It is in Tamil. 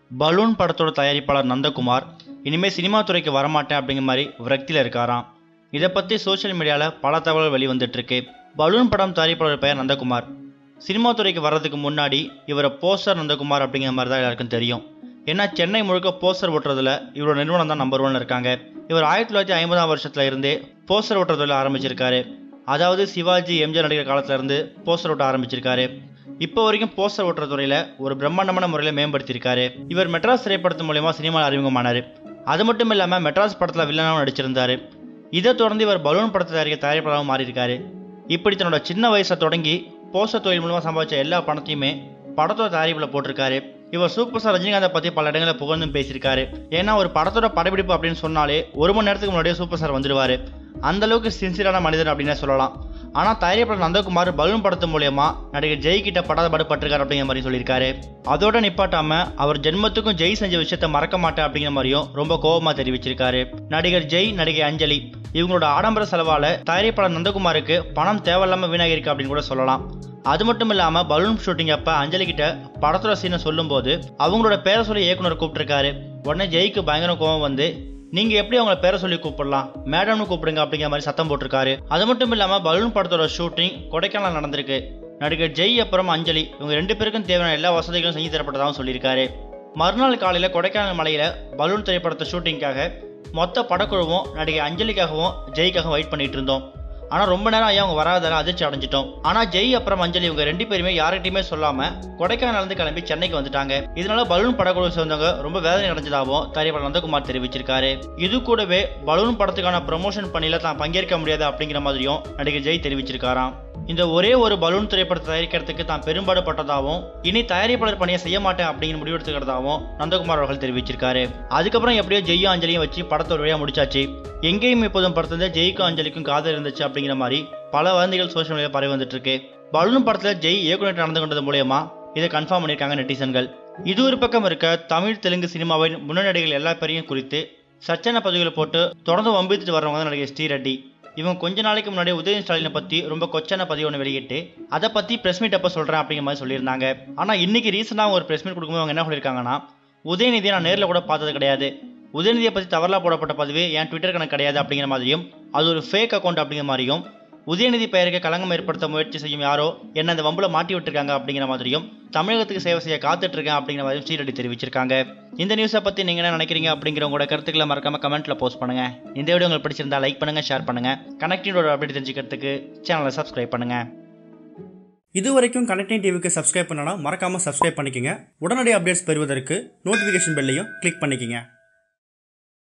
பலூன் படத்தோட தயாரிப்பாளர் நந்தகுமார் இனிமேல் சினிமா துறைக்கு வரமாட்டேன் அப்படிங்கிற மாதிரி விரக்தியில் இருக்காராம் இதை பற்றி சோஷியல் மீடியாவில் பல தகவல்கள் வெளிவந்துட்டுருக்கு பலூன் படம் தயாரிப்பாளர் பெயர் நந்தகுமார் சினிமா துறைக்கு வர்றதுக்கு முன்னாடி இவரை போஸ்டர் நந்தகுமார் அப்படிங்கிற மாதிரி தான் எல்லாருக்கும் தெரியும் ஏன்னா சென்னை முழுக்க போஸ்டர் ஓட்டுறதுல இவரோட நிறுவனம் தான் நம்பர் ஒன் இருக்காங்க இவர் ஆயிரத்தி தொள்ளாயிரத்தி ஐம்பதாம் வருஷத்துல இருந்தே போஸ்டர் ஓட்டுறதுல ஆரம்பிச்சிருக்காரு அதாவது சிவாஜி எம்ஜிஆர் நடிகர் காலத்துல இருந்து போஸ்டர் ஓட்ட ஆரம்பிச்சிருக்காரு இப்போ வரைக்கும் போஸ்டர் ஓட்டுற துறையில ஒரு பிரம்மாண்டமான முறையில் மேம்படுத்தியிருக்காரு இவர் மெட்ராஸ் திரைப்படத்து மூலயமா சினிமாவில் அறிமுகமானார் அது மட்டும் இல்லாமல் மெட்ராஸ் படத்தில் வில்லனாகவும் நடிச்சிருந்தாரு இதை தொடர்ந்து இவர் பலூன் படத்தை தயாரிக்க தயாரிப்பாளராகவும் மாறியிருக்காரு இப்படி தன்னோட சின்ன வயசை தொடங்கி போஸ்டர் தொழில் மூலமாக சம்பாதிச்ச எல்லா பணத்தையுமே படத்தோட தயாரிப்பில் போட்டிருக்காரு இவர் சூப்பர் ஸ்டார் ரஜினிகாந்தை பற்றி பல இடங்களில் புகழ்ந்தும் பேசியிருக்காரு ஏன்னா ஒரு படத்தோட படப்பிடிப்பு அப்படின்னு சொன்னாலே ஒரு மணி நேரத்துக்கு முன்னாடியே சூப்பர் ஸ்டார் வந்துடுவார் அந்த அளவுக்கு சின்சியரான மனிதர் அப்படின்னே சொல்லலாம் ஆனால் தயாரிப்பாளர் நந்தகுமார் பலூன் படத்து மூலயமா நடிகர் ஜெய் கிட்ட படாத படுபட்டிருக்காரு அப்படிங்கிற மாதிரி சொல்லியிருக்காரு அதோட நிப்பாட்டாம அவர் ஜென்மத்துக்கும் ஜெய் செஞ்ச விஷயத்த மறக்க மாட்டேன் அப்படிங்கிற மாதிரியும் ரொம்ப கோபமா தெரிவிச்சிருக்காரு நடிகர் ஜெய் நடிகை அஞ்சலி இவங்களோட ஆடம்பர செலவால தயாரிப்பாளர் நந்தகுமாருக்கு பணம் தேவையில்லாம வீணாகிருக்கு அப்படின்னு கூட சொல்லலாம் அது மட்டும் இல்லாம பலூன் ஷூட்டிங் அப்ப அஞ்சலி கிட்ட படத்தோட சீனை சொல்லும்போது அவங்களோட பேரை சொல்லி இயக்குனர் கூப்பிட்டிருக்காரு உடனே ஜெய்க்கு பயங்கர கோபம் வந்து நீங்க எப்படி அவங்கள பேரை சொல்லி கூப்பிடலாம் மேடம்னு கூப்பிடுங்க அப்படிங்கிற மாதிரி சத்தம் போட்டிருக்காரு அது மட்டும் இல்லாம பலூன் படத்தோட ஷூட்டிங் கொடைக்கானல் நடந்திருக்கு நடிகர் ஜெய் அப்புறம் அஞ்சலி இவங்க ரெண்டு பேருக்கும் தேவையான எல்லா வசதிகளும் செஞ்சு தரப்பட்டதாகவும் சொல்லியிருக்காரு மறுநாள் காலையில கொடைக்கானல் மலையில பலூன் திரைப்படத்தை ஷூட்டிங்காக மொத்த படக்குழுவும் நடிகை அஞ்சலிக்காகவும் ஜெய்க்காகவும் வெயிட் பண்ணிட்டு இருந்தோம் ஆனா ரொம்ப நேரம் ஐயா அவங்க வராதால அதிர்ச்சி அடைஞ்சிட்டோம் ஆனா ஜெய் அப்புறம் அஞ்சலி இவங்க ரெண்டு பேருமே யார்கிட்டயுமே சொல்லாம கொடைக்கானல் இருந்து கிளம்பி சென்னைக்கு வந்துட்டாங்க இதனால பலூன் படக்குழு சேர்ந்தவங்க ரொம்ப வேதனை அடைஞ்சதாகவும் தயாரிப்பாளர் நந்தகுமார் தெரிவிச்சிருக்காரு இது கூடவே பலூன் படத்துக்கான ப்ரமோஷன் பணியில தான் பங்கேற்க முடியாது அப்படிங்கிற மாதிரியும் நடிகர் ஜெய் தெரிவிச்சிருக்காராம் இந்த ஒரே ஒரு பலூன் திரைப்படத்தை தயாரிக்கிறதுக்கு தான் பெரும்பாடு பட்டதாகவும் இனி தயாரிப்பாளர் பணியை செய்ய மாட்டேன் அப்படிங்கிற முடிவெடுத்துக்கிறதாகவும் நந்தகுமார் அவர்கள் தெரிவிச்சிருக்காரு அதுக்கப்புறம் எப்படியோ ஜெய்யும் அஞ்சலியும் வச்சு படத்தை ஒரு வழியா முடிச்சாச்சு எங்கேயும் எப்போதும் படத்துல ஜெய்க்கும் அஞ்சலிக்கும் காதல் இருந்துச்சு அப்படிங்கிற மாதிரி பல வதந்திகள் சோஷியல் மீடியா பரவி வந்துட்டு இருக்கு பலூன் படத்துல ஜெய் இயக்குனர் நடந்து கொண்டது மூலயமா இதை கன்ஃபார்ம் பண்ணியிருக்காங்க நெட்டிசன்கள் இது ஒரு பக்கம் இருக்க தமிழ் தெலுங்கு சினிமாவின் முன்னணிகள் எல்லா பேரையும் குறித்து சச்சன பதிவுகளை போட்டு தொடர்ந்து வம்பித்துட்டு வர்றவங்க தான் நடிகர் ஸ்ரீரெட்டி இவங்க கொஞ்ச நாளைக்கு முன்னாடி உதயநிதி ஸ்டாலினை பத்தி ரொம்ப கொச்சன பதிவு ஒன்று வெளியிட்டு அதை பத்தி பிரஸ் மீட் அப்ப சொல்றேன் அப்படிங்கிற மாதிரி சொல்லியிருந்தாங்க ஆனா இன்னைக்கு ரீசெண்டாக ஒரு பிரஸ் மீட் கொடுக்கும்போது அவங்க என்ன சொல்லியிருக்காங்கன்னா உதயநிதியை நான் நேரில் கூட பார்த்தது கிடையாது உதயநிதியை பத்தி தவறலா போடப்பட்ட பதிவு என் ட்விட்டர் கணக்கு கிடையாது அப்படிங்கிற மாதிரியும் அது ஒரு ஃபேக் அக்கௌண்ட் அப்படிங்கிற மாதிரியும் உதயநிதி பெயருக்கு களங்கம் ஏற்படுத்த முயற்சி செய்யும் யாரோ என்ன அந்த வம்புல மாட்டி விட்டுருக்காங்க அப்படிங்கிற மாதிரியும் தமிழகத்துக்கு சேவை செய்ய காத்துட்டு இருக்கேன் அப்படிங்கிற மாதிரியும் ஸ்ரீரெட்டி தெரிவிச்சிருக்காங்க இந்த நியூஸை பத்தி நீங்க என்ன நினைக்கிறீங்க அப்படிங்கிற உங்களோட கருத்துக்களை மறக்காம கமெண்ட்ல போஸ்ட் பண்ணுங்க இந்த வீடியோ உங்களுக்கு பிடிச்சிருந்தா லைக் பண்ணுங்க ஷேர் பண்ணுங்க கனெக்டிவோட அப்டேட் தெரிஞ்சுக்கிறதுக்கு சேனலை சப்ஸ்கிரைப் பண்ணுங்க இது வரைக்கும் கனெக்டிங் டிவிக்கு சப்ஸ்கிரைப் பண்ணனா மறக்காம சப்ஸ்கிரைப் பண்ணிக்கங்க உடனடி அப்டேட்ஸ் பெறுவதற்கு நோட்டிஃபிகேஷன் பெல்லையும் கிளிக் பண்ணிக்கங்க